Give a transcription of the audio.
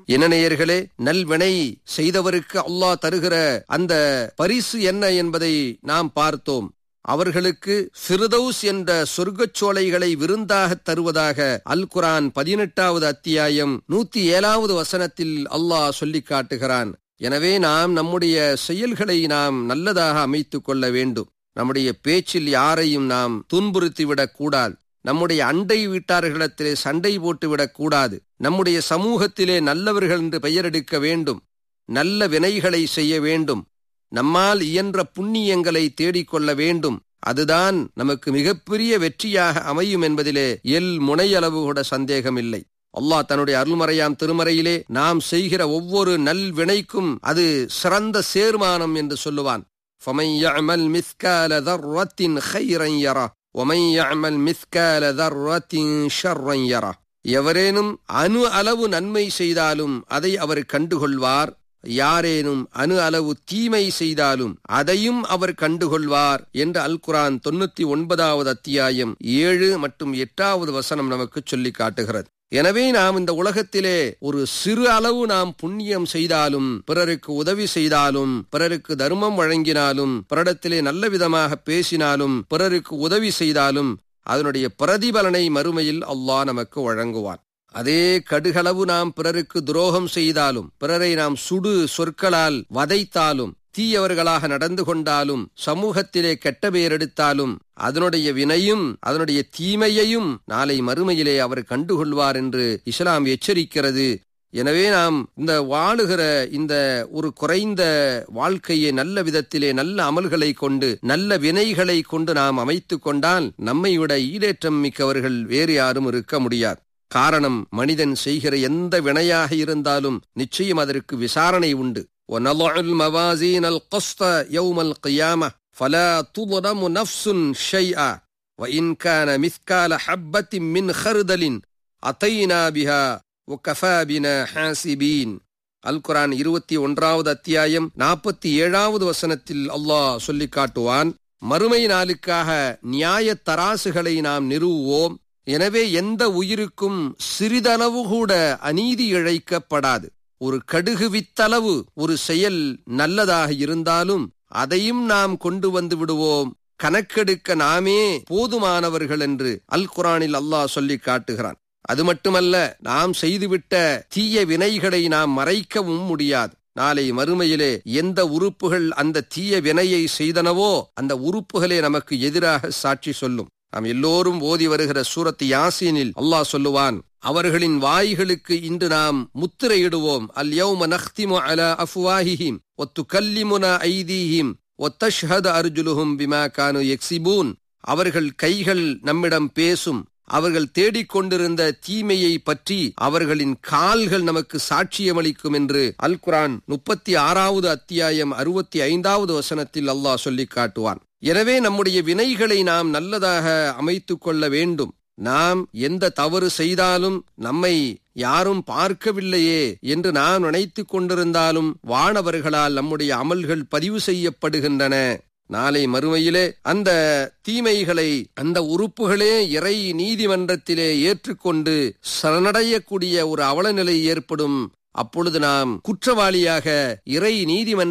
என்ன நேயர்களே நல்வினை செய்தவருக்கு அல்லாஹ் தருகிற அந்த பரிசு என்ன என்பதை நாம் பார்த்தோம் அவர்களுக்கு ஃபிர்தௌஸ் என்ற சொர்க்கச் சோலைகளை விருந்தாக தருவதாக அல் குரான் பதினெட்டாவது அத்தியாயம் நூத்தி ஏழாவது வசனத்தில் அல்லாஹ் சொல்லிக் காட்டுகிறான் எனவே நாம் நம்முடைய செயல்களை நாம் நல்லதாக அமைத்துக் கொள்ள வேண்டும் நம்முடைய பேச்சில் யாரையும் நாம் துன்புறுத்திவிடக் கூடாது நம்முடைய அண்டை வீட்டார்களிடத்திலே சண்டை போட்டுவிடக் கூடாது நம்முடைய சமூகத்திலே நல்லவர்கள் என்று பெயரெடுக்க வேண்டும் நல்ல வினைகளை செய்ய வேண்டும் நம்மால் இயன்ற புண்ணியங்களை தேடிக்கொள்ள வேண்டும் அதுதான் நமக்கு மிகப்பெரிய வெற்றியாக அமையும் என்பதிலே எல் முனையளவு கூட சந்தேகமில்லை அல்லாஹ் தன்னுடைய அருள்மறையாம் திருமறையிலே நாம் செய்கிற ஒவ்வொரு நல் வினைக்கும் அது சிறந்த சேர்மானம் என்று சொல்லுவான் فَمَنْ يَعْمَلْ مِثْقَالَ ذَرَّةٍ خَيْرًا يَرَهُ وَمَنْ يَعْمَلْ مِثْقَالَ ذَرَّةٍ شَرًّا يَرَهُ எவரேனும் அணு அளவு நன்மை செய்தாலும் அதை அவர் கண்டுகொள்வார் யாரேனும் அணு அளவு தீமை செய்தாலும் அதையும் அவர் கண்டுகொள்வார் என்று அல் குரான் தொண்ணூத்தி ஒன்பதாவது அத்தியாயம் ஏழு மற்றும் எட்டாவது வசனம் நமக்கு சொல்லி காட்டுகிறது எனவே நாம் இந்த உலகத்திலே ஒரு சிறு அளவு நாம் புண்ணியம் செய்தாலும் பிறருக்கு உதவி செய்தாலும் பிறருக்கு தர்மம் வழங்கினாலும் பிறரிடத்திலே நல்ல விதமாக பேசினாலும் பிறருக்கு உதவி செய்தாலும் அதனுடைய பிரதிபலனை மறுமையில் அல்லாஹ் நமக்கு வழங்குவான் அதே கடுகளவு நாம் பிறருக்கு துரோகம் செய்தாலும் பிறரை நாம் சுடு சொற்களால் வதைத்தாலும் தீயவர்களாக நடந்து கொண்டாலும் சமூகத்திலே கெட்ட பெயர் எடுத்தாலும் அதனுடைய வினையும் அதனுடைய தீமையையும் நாளை மறுமையிலே அவர் கண்டுகொள்வார் என்று இஸ்லாம் எச்சரிக்கிறது எனவே நாம் இந்த வாழுகிற இந்த ஒரு குறைந்த வாழ்க்கையை நல்ல விதத்திலே நல்ல அமல்களை கொண்டு நல்ல வினைகளை கொண்டு நாம் அமைத்துக் கொண்டால் நம்மை விட ஈடேற்றம் மிக்கவர்கள் வேறு யாரும் இருக்க முடியாது காரணம் மனிதன் செய்கிற எந்த வினையாக இருந்தாலும் நிச்சயம் அதற்கு விசாரணை உண்டு وَنَضَعُ الْمَوَازِينَ الْقِسْطَ يَوْمَ الْقِيَامَةِ فَلَا تُظْلَمُ نَفْسٌ شَيْئًا وَإِنْ كَانَ مِثْقَالَ حَبَّةٍ مِّنْ خَرْدَلٍ أَتَيْنَا بِهَا وَكَفَى بِنَا حَاسِبِينَ அல் குரான் இருபத்தி ஒன்றாவது அத்தியாயம் நாற்பத்தி ஏழாவது வசனத்தில் அல்லாஹ் சொல்லி காட்டுவான் மறுமை நாளுக்காக நியாய தராசுகளை நாம் நிறுவுவோம் எனவே எந்த உயிருக்கும் சிறிதளவு கூட அநீதி இழைக்கப்படாது ஒரு கடுகு வித்தளவு ஒரு செயல் நல்லதாக இருந்தாலும் அதையும் நாம் கொண்டு வந்து விடுவோம் கணக்கெடுக்க நாமே போதுமானவர்கள் என்று அல் குரானில் அல்லாஹ் சொல்லி காட்டுகிறான் அது மட்டுமல்ல நாம் செய்துவிட்ட தீய வினைகளை நாம் மறைக்கவும் முடியாது நாளை மறுமையிலே எந்த உறுப்புகள் அந்த தீய வினையை செய்தனவோ அந்த உறுப்புகளே நமக்கு எதிராக சாட்சி சொல்லும் நாம் எல்லோரும் ஓதி வருகிற சூரத் யாசீனில் அல்லாஹ் சொல்லுவான் அவர்களின் வாய்களுக்கு இன்று நாம் முத்திரையிடுவோம் அல் யௌம நஹ்திமு அலா அஃப்வாஹிஹிம் ஒத்து கல்லிமுன ஐதீஹிம் ஒத்தஷ்ஹத் அர்ஜுலுஹும் பிமா கானு எக்ஸிபூன் அவர்கள் கைகள் நம்மிடம் பேசும் அவர்கள் தேடிக்கொண்டிருந்த தீமையை பற்றி அவர்களின் கால்கள் நமக்கு சாட்சியமளிக்கும் என்று அல் குரான் முப்பத்தி ஆறாவது அத்தியாயம் அறுபத்தி ஐந்தாவது வசனத்தில் அல்லாஹ் சொல்லி காட்டுவான் எனவே நம்முடைய வினைகளை நாம் நல்லதாக அமைத்துக் கொள்ள வேண்டும் நாம் எந்த தவறு செய்தாலும் நம்மை யாரும் பார்க்கவில்லையே என்று நாம் நினைத்துக் கொண்டிருந்தாலும் வானவர்களால் நம்முடைய அமல்கள் பதிவு செய்யப்படுகின்றன நாளை மறுமையிலே அந்த தீமைகளை அந்த உறுப்புகளே இறை நீதிமன்றத்திலே ஏற்றுக்கொண்டு சரணடையக்கூடிய ஒரு அவலநிலை ஏற்படும் அப்பொழுது நாம் குற்றவாளியாக இறை நீதிமன்ற